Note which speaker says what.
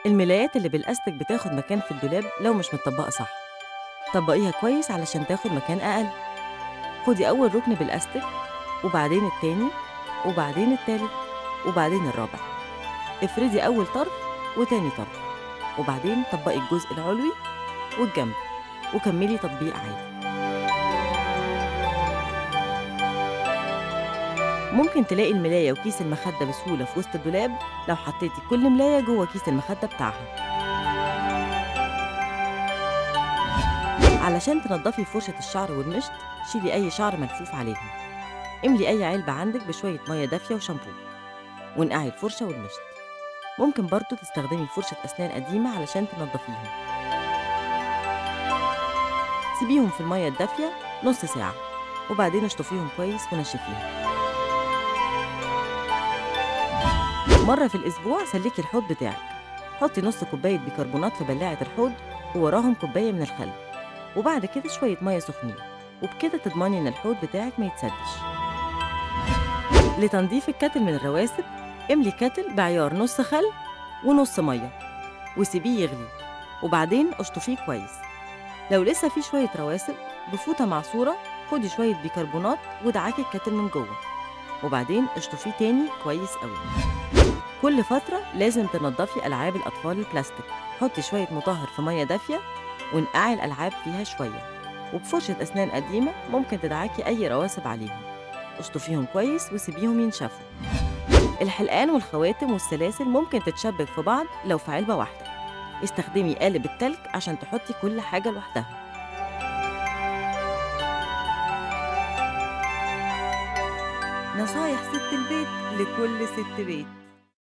Speaker 1: الملايات اللي بالأستك بتاخد مكان في الدولاب لو مش متطبقة صح طبقيها كويس علشان تاخد مكان أقل خدي أول ركن بالأستك وبعدين التاني وبعدين التالت وبعدين الرابع افردي أول طرف وتاني طرف وبعدين طبقي الجزء العلوي والجنب وكملي تطبيق عادي ممكن تلاقي الملاية وكيس المخدة بسهولة في وسط الدولاب لو حطيتي كل ملاية جوه كيس المخدة بتاعها علشان تنضفي فرشة الشعر والمشط شيلي أي شعر ملفوف عليهم املي أي علبة عندك بشوية مية دافية وشامبو ونقعي الفرشة والمشط ممكن برضو تستخدمي فرشة أسنان قديمة علشان تنضفيهم سيبيهم في المية الدافية نص ساعة وبعدين اشطفيهم كويس ونشفيهم مرة في الأسبوع سلكي الحوض بتاعك حطي نص كوباية بيكربونات في بلاعة الحوض ووراهم كوباية من الخل وبعد كده شوية مية سخنين وبكده تضمني إن الحوض بتاعك ما يتسدش لتنظيف الكتل من الرواسب املي كتل بعيار نص خل ونص مية وسيبيه يغلي وبعدين اشطفيه كويس لو لسه فيه شوية رواسب بفوطة معصورة خدي شوية بيكربونات ودعكي الكتل من جوه وبعدين اشطفيه تاني كويس قوي كل فترة لازم تنضفي ألعاب الأطفال البلاستيك حطي شوية مطهر في مية دافية ونقعي الألعاب فيها شوية وبفرشة أسنان قديمة ممكن تدعكي أي رواسب عليهم اشطفيهم كويس وسيبيهم ينشفوا الحلقان والخواتم والسلاسل ممكن تتشبك في بعض لو في علبة واحدة استخدمي قالب التلج عشان تحطي كل حاجة لوحدها نصايح ست البيت لكل ست بيت